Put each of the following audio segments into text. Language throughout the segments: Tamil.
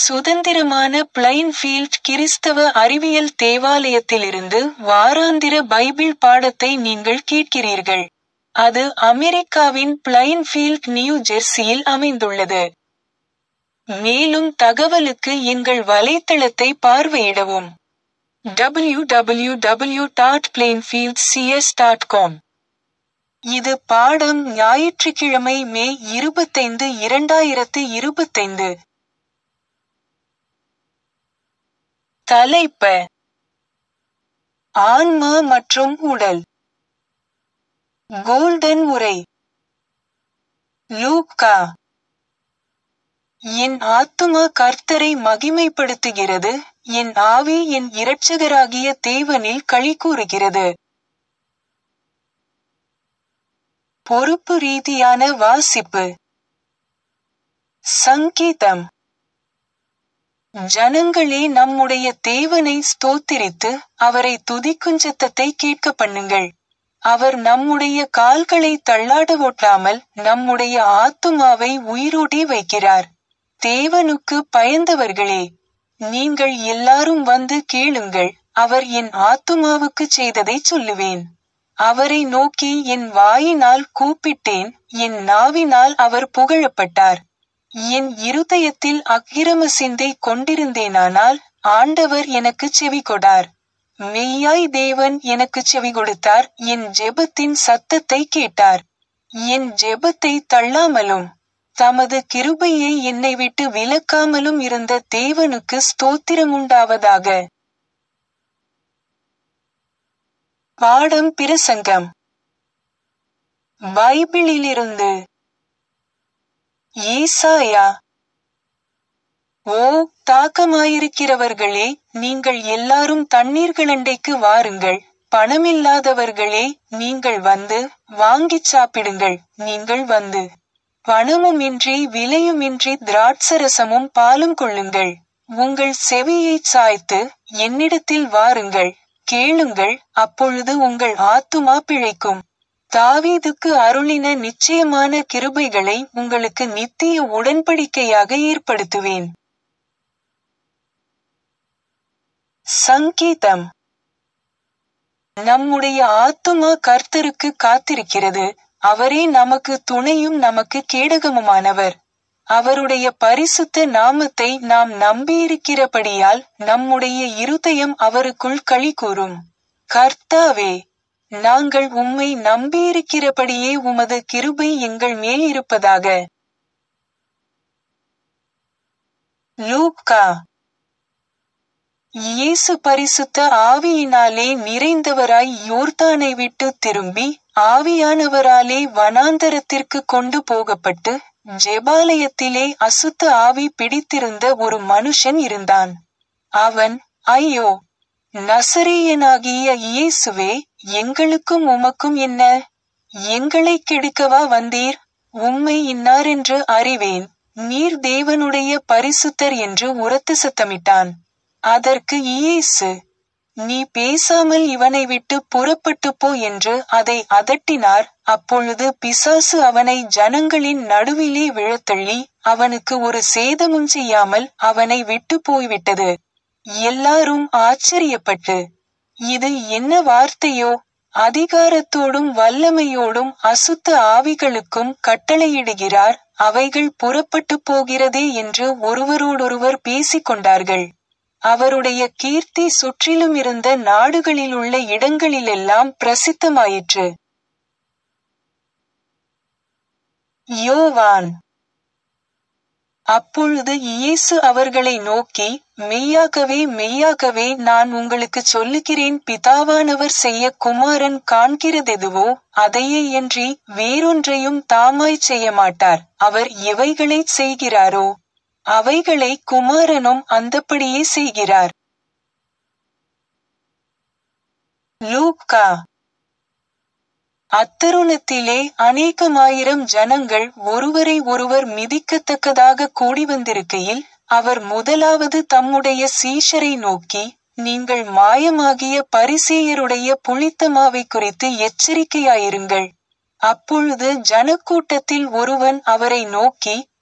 சுதந்திரமான பிளைன்ஃபீல்ட் கிறிஸ்தவ அறிவியல் தேவாலயத்திலிருந்து வாராந்திர பைபிள் பாடத்தை நீங்கள் கேட்கிறீர்கள். அது அமெரிக்காவின் பிளைன்ஃபீல்ட் நியூ ஜெர்சியில் அமைந்துள்ளது. மேலும் தகவலுக்கு எங்கள் வலைத்தளத்தை பார்வையிடவும். www.plainfieldcs.com இது பாடம் ஞாயிற்றுக்கிழமை மே இருபத்தைந்து இரண்டாயிரத்து இருபத்தைந்து. தலைப்ப ஆன்மா மற்றும் உடல் கோல்டன் உரை லூக்கா என் ஆத்துமா கர்த்தரை மகிமைப்படுத்துகிறது என் ஆவி என் இரட்சகராகிய தேவனில் களிகூருகிறது. பொறுப்பு ரீதியான வாசிப்பு சங்கீதம் ஜனங்களே நம்முடைய தேவனை ஸ்தோத்திரித்து அவரை துதிக்குஞ்சத்தத்தை கேட்க பண்ணுங்கள். அவர் நம்முடைய கால்களை தள்ளாட ஒட்டாமல் நம்முடைய ஆத்துமாவை உயிரோடே வைக்கிறார். தேவனுக்கு பயந்தவர்களே நீங்கள் எல்லாரும் வந்து கேளுங்கள் அவர் என் ஆத்துமாவுக்கு செய்ததைச் சொல்லுவேன். அவரை நோக்கி என் வாயினால் கூப்பிட்டேன் என் நாவினால் அவர் புகழப்பட்டார். என் இருதயத்தில் அக்கிரம சிந்தை கொண்டிருந்தேனானால் ஆண்டவர் எனக்குச் செவிகொடார். மெய்யாய் தேவன் எனக்குச் செவிகொடுத்தார் என் ஜெபத்தின் சத்தத்தை கேட்டார். என் ஜெபத்தை தள்ளாமலும் தமது கிருபையை என்னை விட்டு விலக்காமலும் இருந்த தேவனுக்கு ஸ்தோத்திரமுண்டாவதாக. பாடம் பிரசங்கம் பைபிளிலிருந்து ஏசாயா ஓ தாக்கமாயிருக்கிறவர்களே நீங்கள் எல்லாரும் தண்ணீர்களண்டைக்கு வாருங்கள் பணமில்லாதவர்களே நீங்கள் வந்து வாங்கிச் சாப்பிடுங்கள் நீங்கள் வந்து பணமுமின்றி விலையுமின்றி திராட்சரசமும் பாலும் கொள்ளுங்கள் உங்கள் செவியைச் சாய்த்து என்னிடத்தில் வாருங்கள் கேளுங்கள் அப்பொழுது உங்கள் ஆத்துமா பிழைக்கும் தாவீதுக்கு அருளின நிச்சயமான கிருபைகளை உங்களுக்கு நித்திய உடன்படிக்கையாக ஏற்படுத்துவேன் சங்கீதம் நம்முடைய ஆத்துமா கர்த்தருக்கு காத்திருக்கிறது அவரே நமக்கு துணையும் நமக்கு கேடகமுமானவர் அவருடைய பரிசுத்த நாமத்தை நாம் நம்பியிருக்கிறபடியால் நம்முடைய இருதயம் அவருக்குள் களி கூறும் கர்த்தாவே நாங்கள் உம்மை நம்பியிருக்கிறபடியே உமது கிருபை எங்கள் மேல் இருப்பதாக லூக்கா இயேசு பரிசுத்த ஆவியினாலே நிறைந்தவராய் யோர்தானை விட்டு திரும்பி ஆவியானவராலே வனாந்தரத்திற்கு கொண்டு போகப்பட்டு ஜெபாலயத்திலே அசுத்த ஆவி பிடித்திருந்த ஒரு மனுஷன் இருந்தான் அவன் ஐயோ நசரேயனாகிய இயேசுவே எங்களுக்கும் உமக்கும் என்ன எங்களை கெடுக்கவா வந்தீர் உம்மை இன்னாரென்று அறிவேன் நீர் தேவனுடைய பரிசுத்தர் என்று உரத்து சத்தமிட்டான் அதற்கு இயேசு நீ பேசாமல் இவனை விட்டு புறப்பட்டு போ என்று அதை அதட்டினார் அப்பொழுது பிசாசு அவனை ஜனங்களின் நடுவிலே விழத்தள்ளி அவனுக்கு ஒரு சேதமும் செய்யாமல் அவனை விட்டு போய்விட்டது எல்லாரும் ஆச்சரியப்பட்டு இது என்ன வார்த்தையோ அதிகாரத்தோடும் வல்லமையோடும் அசுத்த ஆவிகளுக்கும் கட்டளையிடுகிறார் அவைகள் புறப்பட்டு போகிறதே என்று ஒருவரோடொருவர் பேசிக் கொண்டார்கள் அவருடைய கீர்த்தி சுற்றிலும் இருந்த நாடுகளிலுள்ள இடங்களிலெல்லாம் பிரசித்தமாயிற்று யோவான் அப்பொழுது இயேசு அவர்களை நோக்கி மெய்யாகவே மெய்யாகவே நான் உங்களுக்கு சொல்லுகிறேன் பிதாவானவர் செய்ய குமாரன் காண்கிறதெதுவோ அதையே என்றி வேறொன்றையும் தாமாய் செய்ய மாட்டார் அவர் எவைகளைச் செய்கிறாரோ அவைகளை குமாரனும் அந்தப்படியே செய்கிறார் லூக்கா அத்தருணத்திலே அநேகமாயிரம் ஜனங்கள் ஒருவரை ஒருவர் மிதிக்கத்தக்கதாக கூடி வந்திருக்கையில் அவர் முதலாவது தம்முடைய சீஷரை நோக்கி நீங்கள் மாயமாகிய பரிசேயருடைய புளித்த மாவை குறித்து எச்சரிக்கையாயிருங்கள் அப்பொழுது ஜனக்கூட்டத்தில் ஒருவன் அவரை நோக்கி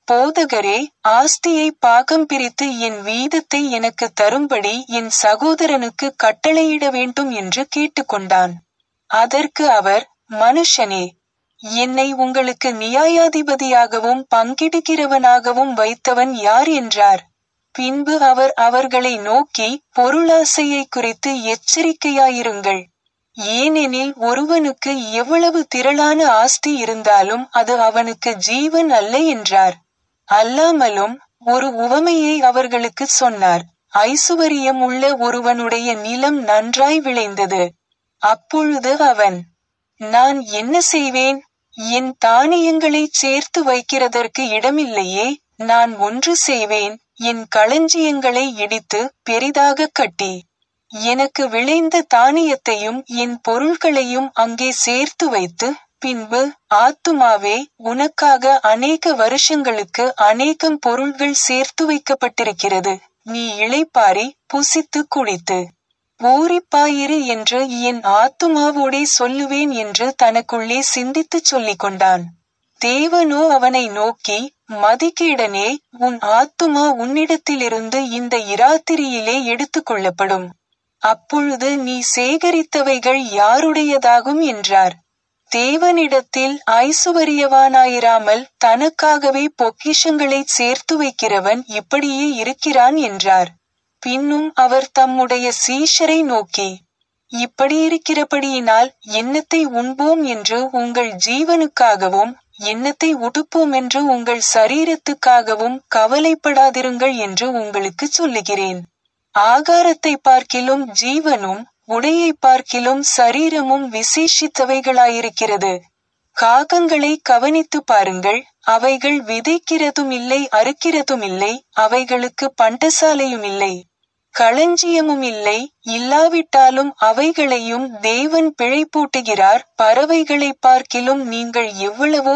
போதகரே ஆஸ்தியை பாகம் பிரித்து என் வீதத்தை எனக்கு தரும்படி என் சகோதரனுக்கு கட்டளையிட வேண்டும் என்று கேட்டுக்கொண்டான் அதற்கு அவர் மனுஷனே என்னை உங்களுக்கு நியாயாதிபதியாகவும் பங்கிடுகிறவனாகவும் வைத்தவன் யார் என்றார் பின்பு அவர் அவர்களை நோக்கி பொருளாசையை குறித்து எச்சரிக்கையாயிருங்கள் ஏனெனில் ஒருவனுக்கு எவ்வளவு திரளான ஆஸ்தி இருந்தாலும் அது அவனுக்கு ஜீவன் அல்ல என்றார் அல்லாமலும் ஒரு உவமையை அவர்களுக்கு சொன்னார் ஐசுவரியம் உள்ள ஒருவனுடைய நிலம் நன்றாய் விளைந்தது அப்பொழுது அவன் நான் என்ன செய்வேன் என் தானியங்களை சேர்த்து வைக்கிறதற்கு இடமில்லையே நான் ஒன்று செய்வேன் என் களஞ்சியங்களை இடித்து பெரிதாக கட்டி எனக்கு விளைந்த தானியத்தையும் என் பொருள்களையும் அங்கே சேர்த்து வைத்து பின்பு ஆத்துமாவே உனக்காக அநேக வருஷங்களுக்கு அநேகம் பொருள்கள் சேர்த்து வைக்கப்பட்டிருக்கிறது நீ இளைப்பாரி புசித்து குடித்து ஊறிப்பாயிரு என்று என் ஆத்துமாவோடே சொல்லுவேன் என்று தனக்குள்ளே சிந்தித்துச் சொல்லிக் கொண்டான் தேவனோ அவனை நோக்கி மதிகேடனே உன் ஆத்துமா உன்னிடத்திலிருந்து இந்த இராத்திரியிலே எடுத்துக் கொள்ளப்படும் அப்பொழுது நீ சேகரித்தவைகள் யாருடையதாகும் என்றார் தேவனிடத்தில் ஐசுவரியவானாயிராமல் தனக்காகவே பொக்கிஷங்களை சேர்த்து வைக்கிறவன் இப்படியே இருக்கிறான் என்றார் பின்னும் அவர் தம்முடைய சீஷரை நோக்கி இப்படி இருக்கிறபடியினால் எண்ணத்தை உண்போம் என்று உங்கள் ஜீவனுக்காகவும் எண்ணத்தை உடுப்போம் என்று உங்கள் சரீரத்துக்காகவும் கவலைப்படாதிருங்கள் என்று உங்களுக்கு சொல்லுகிறேன் ஆகாரத்தை பார்க்கிலும் ஜீவனும் உடையை பார்க்கிலும் சரீரமும் விசேஷித்தவைகளாயிருக்கிறது காகங்களை கவனித்து பாருங்கள் அவைகள் விதைக்கிறதும் இல்லை அறுக்கிறதும் இல்லை அவைகளுக்கு பண்டசாலையும் இல்லை களஞ்சியமும் இல்லை இல்லாவிட்டாலும் அவைகளையும் தேவன் பிழைப்பூட்டுகிறார் பறவைகளை பார்க்கிலும் நீங்கள் எவ்வளவோ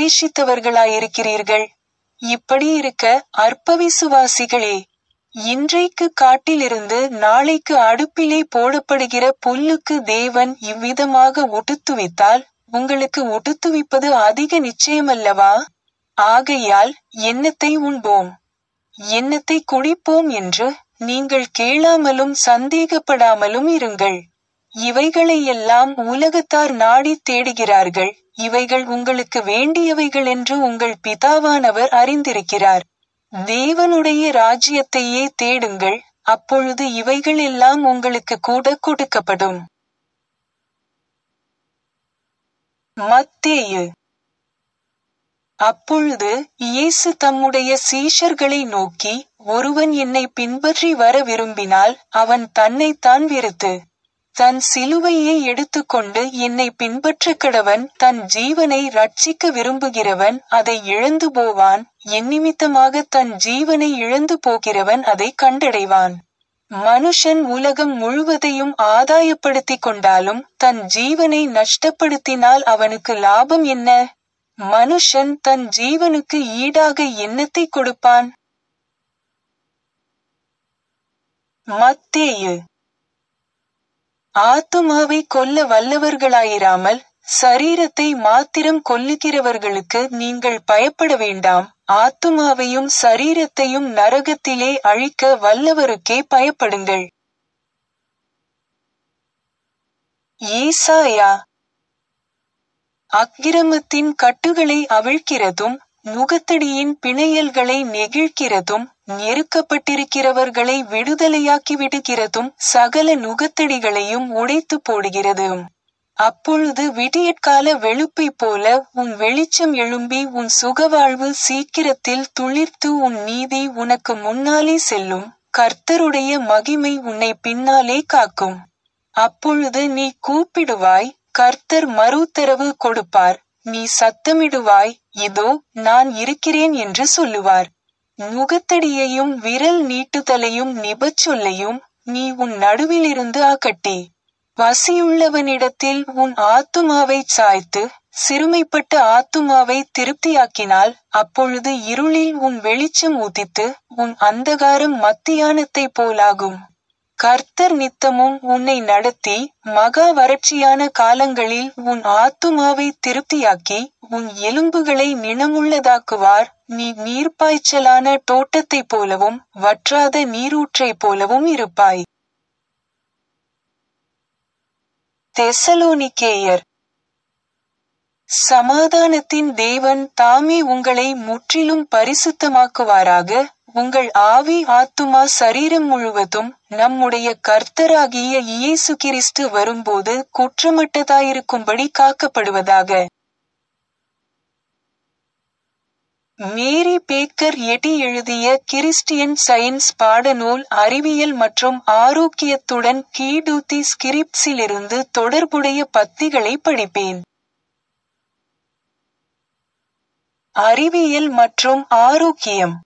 விசேஷித்தவர்களாயிருக்கிறீர்கள் இப்படி இருக்க அற்பவிசுவாசிகளே இன்றைக்கு காட்டிலிருந்து நாளைக்கு அடுப்பிலே போடப்படுகிற புல்லுக்கு தேவன் இவ்விதமாக உடுத்துவித்தால் உங்களுக்கு உடுத்துவிப்பது அதிக நிச்சயமல்லவா ஆகையால் எண்ணத்தை உண்போம் எண்ணத்தை குடிப்போம் என்று நீங்கள் கேளாமலும் சந்தேகப்படாமலும் இருங்கள் இவைகளையெல்லாம் உலகத்தார் நாடித் தேடுகிறார்கள் இவைகள் உங்களுக்கு வேண்டியவைகள் என்று உங்கள் பிதாவானவர் அறிந்திருக்கிறார் தேவனுடைய ராஜ்யத்தையே தேடுங்கள் அப்பொழுது இவைகள் எல்லாம் உங்களுக்கு கூட கொடுக்கப்படும் மத்தேயு அப்பொழுது இயேசு தம்முடைய சீஷர்களை நோக்கி ஒருவன் என்னை பின்பற்றி வர விரும்பினால் அவன் தன்னைத்தான் வெறுத்து தன் சிலுவையை எடுத்துக்கொண்டு என்னை பின்பற்ற கடவன் தன் ஜீவனை ரட்சிக்க விரும்புகிறவன் அதை இழந்து போவான் என் நிமித்தமாக தன் ஜீவனை இழந்து போகிறவன் அதை கண்டடைவான் மனுஷன் உலகம் முழுவதையும் ஆதாயப்படுத்திக் கொண்டாலும் தன் ஜீவனை நஷ்டப்படுத்தினால் அவனுக்கு லாபம் என்ன மனுஷன் தன் ஜீவனுக்கு ஈடாக எண்ணத்தை கொடுப்பான் மத்தேயு ஆத்துமாவை கொல்ல வல்லவர்களாயிராமல் சரீரத்தை மாத்திரம் கொல்லுகிறவர்களுக்கு நீங்கள் பயப்பட வேண்டாம் ஆத்துமாவையும் சரீரத்தையும் நரகத்திலே அழிக்க வல்லவருக்கே பயப்படுங்கள் ஏசாயா அக்கிரமத்தின் கட்டுகளை அவிழ்க்கிறதும் நுகத்தடியின் பிணையல்களை நெகிழ்கிறதும் நெருக்கப்பட்டிருக்கிறவர்களை விடுதலையாக்கி விடுகிறதும் சகல நுகத்தடிகளையும் உடைத்து போடுகிறதும் அப்பொழுது விடியற்கால வெளுப்பை போல உன் வெளிச்சம் எழும்பி உன் சுகவாழ்வு சீக்கிரத்தில் துளிர்த்து உன் நீதி உனக்கு முன்னாலே செல்லும் கர்த்தருடைய மகிமை உன்னை பின்னாலே காக்கும் அப்பொழுது நீ கூப்பிடுவாய் கர்த்தர் மறுத்தரவு கொடுப்பார் நீ சத்தமிடுவாய் இதோ நான் இருக்கிறேன் என்று சொல்லுவார் நுகத்தடியையும் விரல் நீட்டுதலையும் நிபச்சொல்லையும் நீ உன் நடுவிலிருந்து அகட்டி பசியுள்ளவனிடத்தில் உன் ஆத்துமாவை சாய்த்து சிறுமைப்பட்ட ஆத்துமாவை திருப்தியாக்கினால் அப்பொழுது இருளில் உன் வெளிச்சம் உதித்து உன் அந்தகாரம் மத்தியானத்தை போலாகும் கர்த்தர் நித்தமும் உன்னை நடத்தி மகா வறட்சியான காலங்களில் உன் ஆத்துமாவை திருப்தியாக்கி உன் எலும்புகளை நிணமுள்ளதாக்குவார் நீ நீர்ப்பாய்ச்சலான தோட்டத்தைப் போலவும் வற்றாத நீரூற்றைப் போலவும் இருப்பாய் தெசலோனிக்கேயர் சமாதானத்தின் தேவன் தாமே உங்களை முற்றிலும் பரிசுத்தமாக்குவாராக உங்கள் ஆவி ஆத்துமா சரீரம் முழுவதும் நம்முடைய கர்த்தராகிய இயேசு கிறிஸ்து வரும்போது குற்றமற்றதாயிருக்கும்படி காக்கப்படுவதாக மேரி பேக்கர் எட்டி எழுதிய கிறிஸ்டியன் சயின்ஸ் பாடநூல் அறிவியல் மற்றும் ஆரோக்கியத்துடன் கீடூத்தி ஸ்கிரிப்ஸிலிருந்து தொடர்புடைய பத்திகளை படிப்பேன் அறிவியல் மற்றும் ஆரோக்கியம்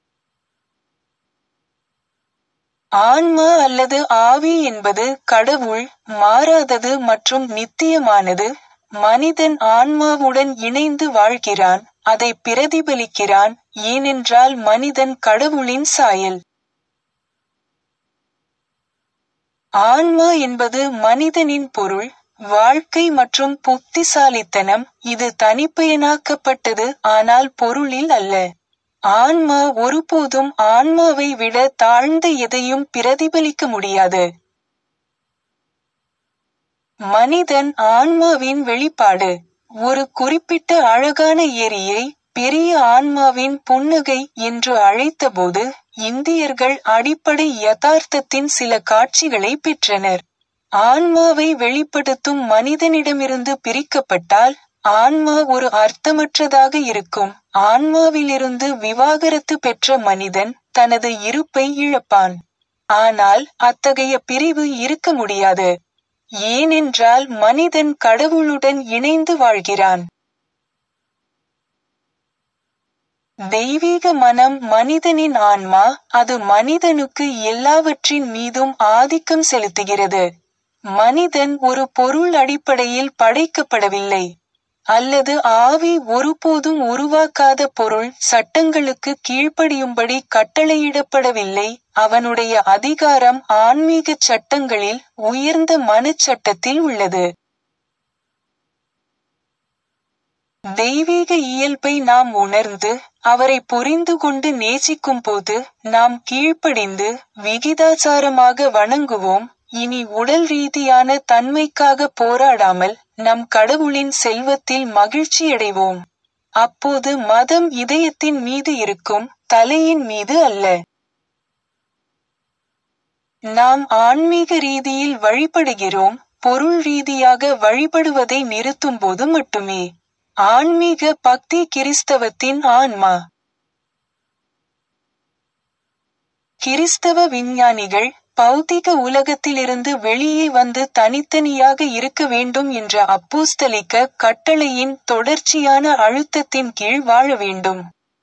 ஆன்மா அல்லது ஆவி என்பது கடவுள் மாறாதது மற்றும் நித்தியமானது மனிதன் ஆன்மாவுடன் இணைந்து வாழ்கிறான் அதை பிரதிபலிக்கிறான் ஏனென்றால் மனிதன் கடவுளின் சாயல் ஆன்மா என்பது மனிதனின் பொருள் வாழ்க்கை மற்றும் புத்திசாலித்தனம் இது தனிப்பயனாக்கப்பட்டது ஆனால் பொருளில் அல்ல ஆன்மா ஒருபோதும் ஆன்மாவை விட தாழ்ந்த எதையும் பிரதிபலிக்க முடியாது மனிதன் ஆன்மாவின் வெளிப்பாடு ஒரு குறிப்பிட்ட அழகான ஏரியை பெரிய ஆன்மாவின் புன்னகை என்று அழைத்தபோது இந்தியர்கள் அடிப்படை யதார்த்தத்தின் சில காட்சிகளை பெற்றனர் ஆன்மாவை வெளிப்படுத்தும் மனிதனிடமிருந்து பிரிக்கப்பட்டால் ஆன்மா ஒரு அர்த்தமற்றதாக இருக்கும் ஆன்மாவிலிருந்து விவாகரத்து பெற்ற மனிதன் தனது இருப்பை இழப்பான் ஆனால் அத்தகைய பிரிவு இருக்க முடியாது ஏனென்றால் மனிதன் கடவுளுடன் இணைந்து வாழ்கிறான் தெய்வீக மனம் மனிதனின் ஆன்மா அது மனிதனுக்கு எல்லாவற்றின் மீதும் ஆதிக்கம் செலுத்துகிறது மனிதன் ஒரு பொருள் அடிப்படையில் படைக்கப்படவில்லை அல்லது ஆவி ஒருபோதும் உருவாக்காத பொருள் சட்டங்களுக்கு கீழ்ப்படியும்படி கட்டளையிடப்படவில்லை அவனுடைய அதிகாரம் ஆன்மீக சட்டங்களில் உயர்ந்த மனச்சட்டத்தில் உள்ளது தெய்வீக இயல்பை நாம் உணர்ந்து அவரை புரிந்து கொண்டு நேசிக்கும் போது நாம் கீழ்ப்படிந்து விகிதாச்சாரமாக வணங்குவோம் இனி உடல் ரீதியான தன்மைக்காக போராடாமல் நம் கடவுளின் செல்வத்தில் மகிழ்ச்சியடைவோம் அப்போது மதம் இதயத்தின் மீது இருக்கும் தலையின் மீது அல்ல நாம் ஆன்மீக ரீதியில் வழிபடுகிறோம் பொருள் ரீதியாக வழிபடுவதை நிறுத்தும்போது மட்டுமே ஆன்மீக பக்தி கிறிஸ்தவத்தின் ஆன்மா கிறிஸ்தவ விஞ்ஞானிகள் பௌதிக உலகத்திலிருந்து வெளியே வந்து தனித்தனியாக இருக்க வேண்டும் என்ற அப்போஸ்தலிக்க கட்டளையின் தொடர்ச்சியான அழுத்தத்தின் கீழ் வாழ வேண்டும்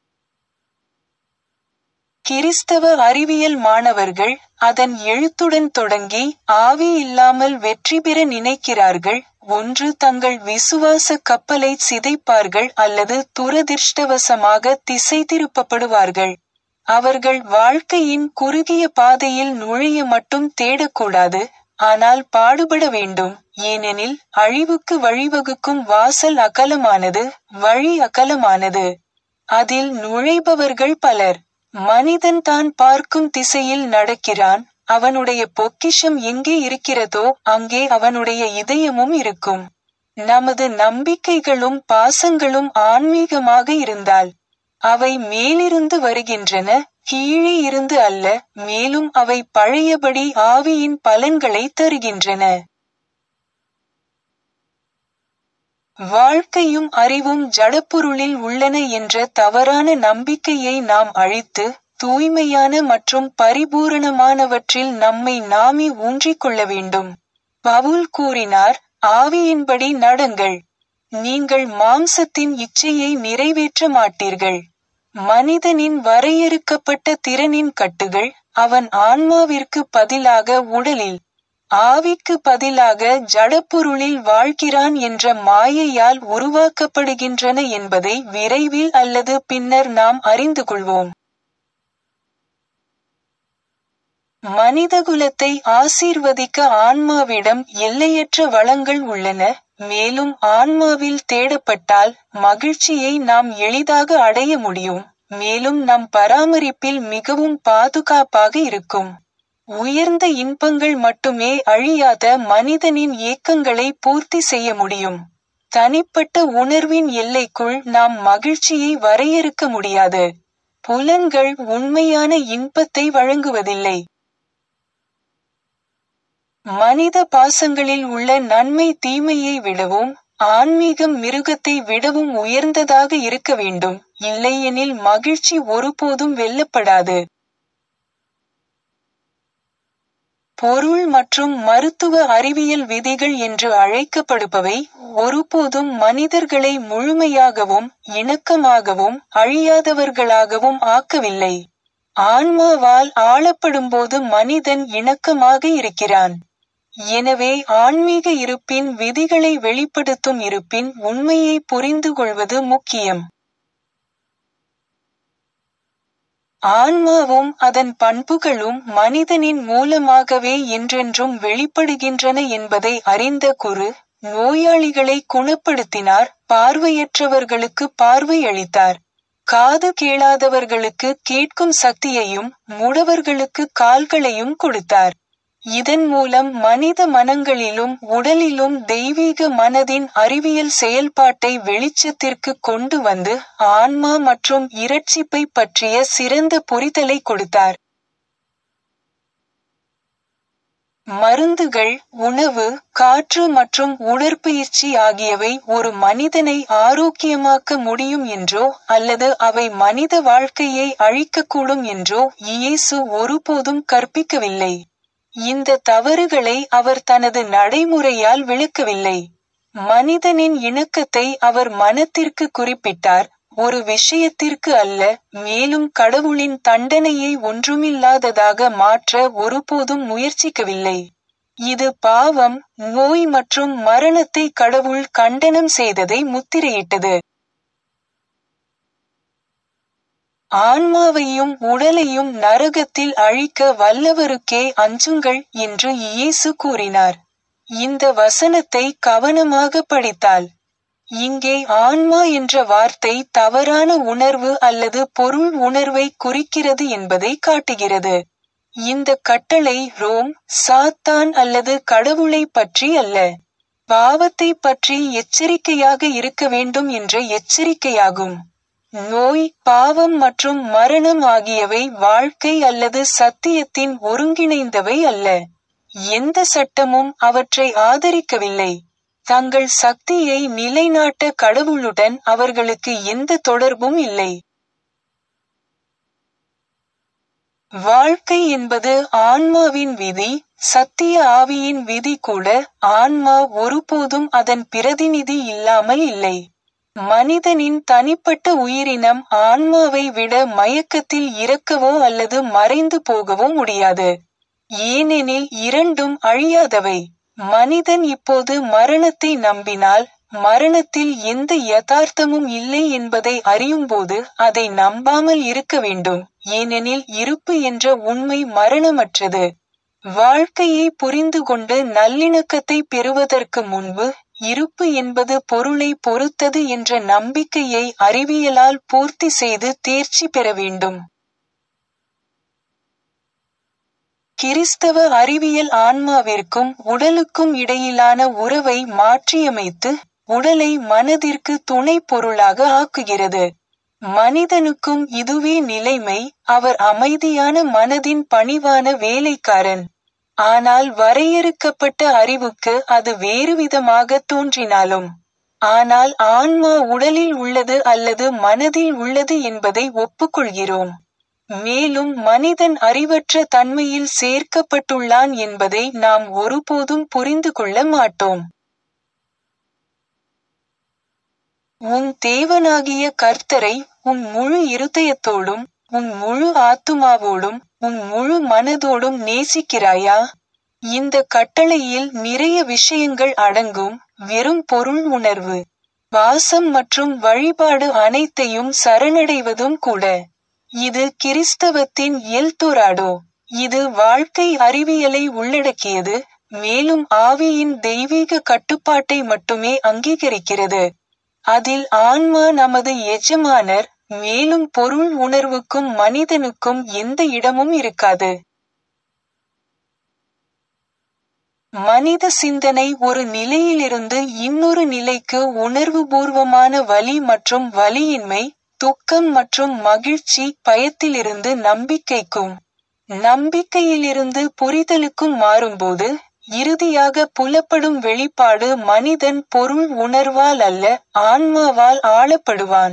கிறிஸ்தவ அறிவியல் மாணவர்கள் அதன் எழுத்துடன் தொடங்கி ஆவி இல்லாமல் வெற்றி பெற நினைக்கிறார்கள் ஒன்று தங்கள் விசுவாச கப்பலை சிதைப்பார்கள் அல்லது துரதிர்ஷ்டவசமாக திசை திருப்பப்படுவார்கள் அவர்கள் வாழ்க்கையின் குறுகிய பாதையில் நுழைய மட்டும் தேடக்கூடாது ஆனால் பாடுபட வேண்டும் ஏனெனில் அழிவுக்கு வழிவகுக்கும் வாசல் அகலமானது வழி அகலமானது அதில் நுழைபவர்கள் பலர் மனிதன் தான் பார்க்கும் திசையில் நடக்கிறான் அவனுடைய பொக்கிஷம் எங்கே இருக்கிறதோ அங்கே அவனுடைய இதயமும் இருக்கும் நமது நம்பிக்கைகளும் பாசங்களும் ஆன்மீகமாக இருந்தால் அவை மேலிருந்து வருகின்றன கீழே இருந்து அல்ல மேலும் அவை பழையபடி ஆவியின் பலன்களை தருகின்றன வாழ்க்கையும் அறிவும் ஜடப்பொருளில் உள்ளன என்ற தவறான நம்பிக்கையை நாம் அழித்து தூய்மையான மற்றும் பரிபூரணமானவற்றில் நம்மை நாமே ஊன்றிக் கொள்ள வேண்டும் பவுல் கூறினார் ஆவியின்படி நடங்கள் நீங்கள் மாம்சத்தின் இச்சையை நிறைவேற்ற மாட்டீர்கள் மனிதனின் வரையறுக்கப்பட்ட திறனின் கட்டுகள் அவன் ஆன்மாவிற்கு பதிலாக உடலில் ஆவிக்கு பதிலாக ஜடப்பொருளில் வாழ்கிறான் என்ற மாயையால் உருவாக்கப்படுகின்றன என்பதை விரைவில் அல்லது பின்னர் நாம் அறிந்து கொள்வோம் மனிதகுலத்தை ஆசீர்வதிக்க ஆன்மாவிடம் எல்லையற்ற வளங்கள் உள்ளன மேலும் ஆன்மாவில் தேடப்பட்டால் மகிழ்ச்சியை நாம் எளிதாக அடைய முடியும் மேலும் நம் பராமரிப்பில் மிகவும் பாதுகாப்பாக இருக்கும் உயர்ந்த இன்பங்கள் மட்டுமே அழியாத மனிதனின் ஏக்கங்களை பூர்த்தி செய்ய முடியும் தனிப்பட்ட உணர்வின் எல்லைக்குள் நாம் மகிழ்ச்சியை வரையறுக்க முடியாது புலன்கள் உண்மையான இன்பத்தை வழங்குவதில்லை மனித பாசங்களில் உள்ள நன்மை தீமையை விடவும் ஆன்மீகம் மிருகத்தை விடவும் உயர்ந்ததாக இருக்க வேண்டும் இல்லையெனில் மகிழ்ச்சி ஒருபோதும் வெல்லப்படாது பொருள் மற்றும் மருத்துவ அறிவியல் விதிகள் என்று அழைக்கப்படுபவை ஒருபோதும் மனிதர்களை முழுமையாகவும் இணக்கமாகவும் அழியாதவர்களாகவும் ஆக்கவில்லை ஆன்மாவால் ஆளப்படும்போது மனிதன் இணக்கமாக இருக்கிறான் எனவே ஆன்மீக இருப்பின் விதிகளை வெளிப்படுத்தும் இருப்பின் உண்மையை புரிந்து கொள்வது முக்கியம் ஆன்மாவும் அதன் பண்புகளும் மனிதனின் மூலமாகவே என்றென்றும் வெளிப்படுகின்றன என்பதை அறிந்த குரு நோயாளிகளை குணப்படுத்தினார் பார்வையற்றவர்களுக்கு பார்வை அளித்தார் காது கேளாதவர்களுக்கு கேட்கும் சக்தியையும் முடவர்களுக்கு கால்களையும் கொடுத்தார் இதன் மூலம் மனித மனங்களிலும் உடலிலும் தெய்வீக மனதின் அறிவியல் செயல்பாட்டை வெளிச்சத்திற்கு கொண்டு வந்து ஆன்மா மற்றும் இரட்சிப்பை பற்றிய சிறந்த புரிதலை கொடுத்தார் மருந்துகள் உணவு காற்று மற்றும் உடற்பயிற்சி ஆகியவை ஒரு மனிதனை ஆரோக்கியமாக்க முடியும் என்றோ அல்லது அவை மனித வாழ்க்கையை அழிக்கக்கூடும் என்றோ இயேசு ஒருபோதும் கற்பிக்கவில்லை இந்த தவறுகளை அவர் தனது நடைமுறையால் விளக்கவில்லை மனிதனின் இணக்கத்தை அவர் மனத்திற்கு குறிப்பிட்டார் ஒரு விஷயத்திற்கு அல்ல மேலும் கடவுளின் தண்டனையை ஒன்றுமில்லாததாக மாற்ற ஒருபோதும் முயற்சிக்கவில்லை இது பாவம் நோய் மற்றும் மரணத்தை கடவுள் கண்டனம் செய்ததை முத்திரையிட்டது ஆன்மாவையும் உடலையும் நரகத்தில் அழிக்க வல்லவருக்கே அஞ்சுங்கள் என்று இயேசு கூறினார் இந்த வசனத்தை கவனமாக படித்தால் இங்கே ஆன்மா என்ற வார்த்தை தவறான உணர்வு அல்லது பொருள் உணர்வை குறிக்கிறது என்பதை காட்டுகிறது இந்த கட்டளை ரோம் சாத்தான் அல்லது கடவுளை பற்றி அல்ல பாவத்தை பற்றி எச்சரிக்கையாக இருக்க வேண்டும் என்ற எச்சரிக்கையாகும் நோய் பாவம் மற்றும் மரணம் ஆகியவை வாழ்க்கை அல்லது சத்தியத்தின் ஒருங்கிணைந்தவை அல்ல எந்த சட்டமும் அவற்றை ஆதரிக்கவில்லை தங்கள் சக்தியை நிலைநாட்ட கடவுளுடன் அவர்களுக்கு எந்த தொடர்பும் இல்லை வாழ்க்கை என்பது ஆன்மாவின் விதி சத்திய ஆவியின் விதி கூட ஆன்மா ஒருபோதும் அதன் பிரதிநிதி இல்லாமல் இல்லை மனிதனின் தனிப்பட்ட உயிரினம் ஆன்மாவை விட மயக்கத்தில் இறக்கவோ அல்லது மறைந்து போகவோ முடியாது ஏனெனில் இரண்டும் அழியாதவை மனிதன் இப்போது மரணத்தை நம்பினால் மரணத்தில் எந்த யதார்த்தமும் இல்லை என்பதை அறியும்போது அதை நம்பாமல் இருக்க வேண்டும் ஏனெனில் இருப்பு என்ற உண்மை மரணமற்றது வாழ்க்கையை புரிந்து கொண்டு நல்லிணக்கத்தை பெறுவதற்கு முன்பு இருப்பு என்பது பொருளை பொறுத்தது என்ற நம்பிக்கையை அறிவியலால் பூர்த்தி செய்து தேர்ச்சி பெற வேண்டும் கிறிஸ்தவ அறிவியல் ஆன்மாவிற்கும் உடலுக்கும் இடையிலான உறவை மாற்றியமைத்து உடலை மனதிற்கு துணை பொருளாக ஆக்குகிறது மனிதனுக்கும் இதுவே நிலைமை அவர் அமைதியான மனதின் பணிவான வேலைக்காரன் ஆனால் வரையறுக்கப்பட்ட அறிவுக்கு அது வேறுவிதமாக தோன்றினாலும் ஆனால் ஆன்மா உடலில் உள்ளது அல்லது மனதில் உள்ளது என்பதை ஒப்புக்கொள்கிறோம் மேலும் மனிதன் அறிவற்ற தன்மையில் சேர்க்கப்பட்டுள்ளான் என்பதை நாம் ஒருபோதும் புரிந்து கொள்ள மாட்டோம் உன் தேவனாகிய கர்த்தரை உன் முழு இருதயத்தோடும் உன் முழு ஆத்துமாவோடும் உன் முழு மனதோடும் நேசிக்கிறாயா இந்த கட்டளையில் நிறைய விஷயங்கள் அடங்கும் வெறும் பொருள் உணர்வு வாசம் மற்றும் வழிபாடு அனைத்தையும் சரணடைவதும் கூட இது கிறிஸ்தவத்தின் எல்தோராடோ இது வாழ்க்கை அறிவியலை உள்ளடக்கியது மேலும் ஆவியின் தெய்வீக கட்டுப்பாட்டை மட்டுமே அங்கீகரிக்கிறது அதில் ஆன்மா நமது எஜமானர் மேலும் பொருள் உணர்வுக்கும் மனிதனுக்கும் எந்த இடமும் இருக்காது மனித சிந்தனை ஒரு நிலையிலிருந்து இன்னொரு நிலைக்கு உணர்வுபூர்வமான வலி மற்றும் வலியின்மை துக்கம் மற்றும் மகிழ்ச்சி பயத்திலிருந்து நம்பிக்கைக்கும் நம்பிக்கையிலிருந்து புரிதலுக்கும் மாறும்போது இறுதியாக புலப்படும் வெளிப்பாடு மனிதன் பொருள் உணர்வால் அல்ல ஆன்மாவால் ஆளப்படுவான்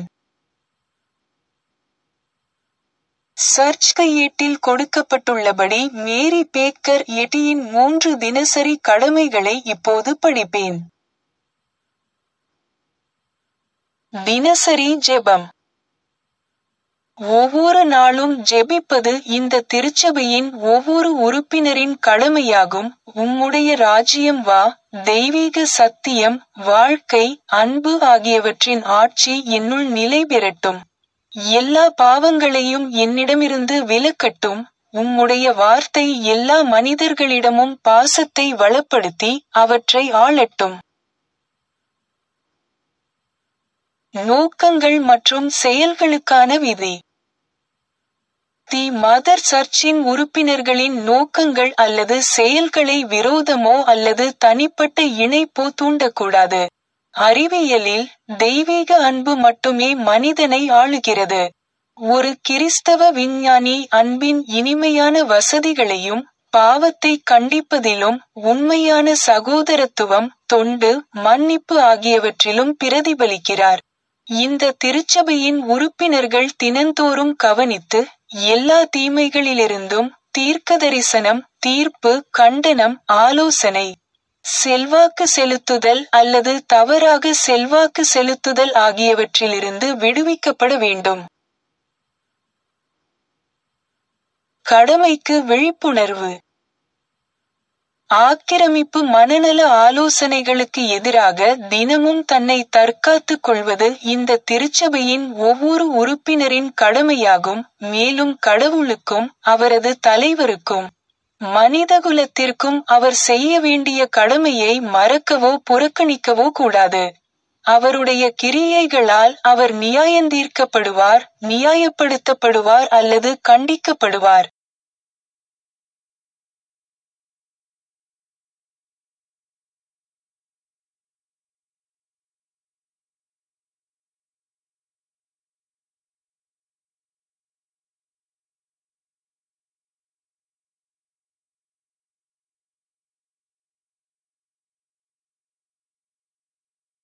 சர்ச் கையேட்டில் கொடுக்கப்பட்டுள்ளபடி மேரி பேக்கர் எட்டியின் மூன்று தினசரி கடமைகளை இப்போது படிப்பேன் தினசரி ஜெபம் ஒவ்வொரு நாளும் ஜெபிப்பது இந்த திருச்சபையின் ஒவ்வொரு உறுப்பினரின் கடமையாகும் உம்முடைய ராஜ்யம் வா தெய்வீக சத்தியம் வாழ்க்கை அன்பு ஆகியவற்றின் ஆட்சி என்னுள் நிலை பெறட்டும் எல்லா பாவங்களையும் என்னிடமிருந்து விலக்கட்டும் உம்முடைய வார்த்தை எல்லா மனிதர்களிடமும் பாசத்தை வளப்படுத்தி அவற்றை ஆளட்டும் நோக்கங்கள் மற்றும் செயல்களுக்கான விதி தி மதர் சர்ச்சின் உறுப்பினர்களின் நோக்கங்கள் அல்லது செயல்களை விரோதமோ அல்லது தனிப்பட்ட இணைப்போ தூண்டக்கூடாது அறிவியலில் தெய்வீக அன்பு மட்டுமே மனிதனை ஆளுகிறது ஒரு கிறிஸ்தவ விஞ்ஞானி அன்பின் இனிமையான வசதிகளையும் பாவத்தை கண்டிப்பதிலும் உண்மையான சகோதரத்துவம் தொண்டு மன்னிப்பு ஆகியவற்றிலும் பிரதிபலிக்கிறார் இந்த திருச்சபையின் உறுப்பினர்கள் தினந்தோறும் கவனித்து எல்லா தீமைகளிலிருந்தும் தீர்க்கதரிசனம் தீர்ப்பு கண்டனம் ஆலோசனை செல்வாக்கு செலுத்துதல் அல்லது தவறாக செல்வாக்கு செலுத்துதல் ஆகியவற்றிலிருந்து விடுவிக்கப்பட வேண்டும் கடமைக்கு விழிப்புணர்வு ஆக்கிரமிப்பு மனநல ஆலோசனைகளுக்கு எதிராக தினமும் தன்னை தற்காத்துக் கொள்வது இந்த திருச்சபையின் ஒவ்வொரு உறுப்பினரின் கடமையாகும் மேலும் கடவுளுக்கும் அவரது தலைவருக்கும் மனிதகுலத்திற்கும் அவர் செய்ய வேண்டிய கடமையை மறக்கவோ புறக்கணிக்கவோ கூடாது அவருடைய கிரியைகளால் அவர் நியாயந்தீர்க்கப்படுவார் நியாயப்படுத்தப்படுவார் அல்லது கண்டிக்கப்படுவார்